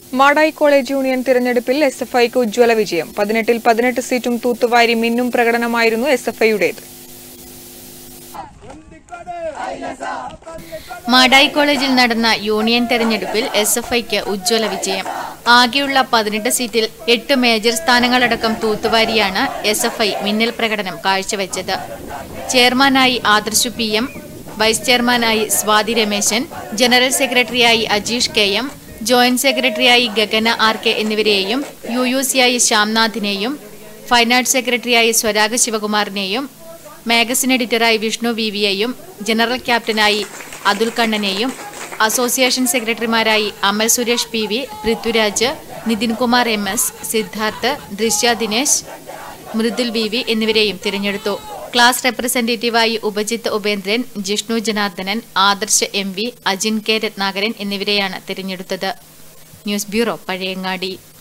Madayi college union തിരഞ്ഞെടുപ്പിൽ S F ഐക്ക് ഉജ്ജ്വല വിജയം പതിനെട്ടിൽ പതിനെട്ട് സീറ്റും തൂത്തുവാരി മിന്നും പ്രകടനമായിരുന്നു എസ് എഫ് ഐയുടേത് മാടായി കോളേജിൽ നടന്ന യൂണിയൻ തെരഞ്ഞെടുപ്പിൽ എസ് എഫ് ഐക്ക് ഉജ്ജ്വല വിജയം ആകെയുള്ള പതിനെട്ട് സീറ്റിൽ എട്ട് മേജർ സ്ഥാനങ്ങളടക്കം തൂത്തുവാരിയാണ് എസ് എഫ് ഐ മിന്നൽ പ്രകടനം കാഴ്ചവെച്ചത് ചെയർമാനായി ആദർശു പി എം വൈസ് ചെയർമാനായി സ്വാതി രമേശൻ ജനറൽ സെക്രട്ടറിയായി അജീഷ് കെ എം ജോയിന്റ് സെക്രട്ടറിയായി ഗഗന ആർ കെ എന്നിവരെയും യു യു സിയായി ശ്യാംനാഥിനെയും ഫൈൻ ആർട്സ് സെക്രട്ടറിയായി സ്വരാഗ ശിവകുമാറിനെയും മാഗസിൻ എഡിറ്ററായി വിഷ്ണു വി വിയെയും ജനറൽ ക്യാപ്റ്റനായി അതുൽ കണ്ണനെയും അസോസിയേഷൻ സെക്രട്ടറിമാരായി Amal Suresh P V Prithviraj Nithin Kumar M S Siddharth Drishya Dinesh Mridul V V എന്നിവരെയും തിരഞ്ഞെടുത്തു ക്ലാസ് റെപ്രസെന്റേറ്റീവായി Upajith Upendran Jishnu Janardhanan Adarsh M V Ajin K Ratnakaran എന്നിവരെയാണ് തിരഞ്ഞെടുത്തത് ന്യൂസ് ബ്യൂറോ പഴയങ്ങാടി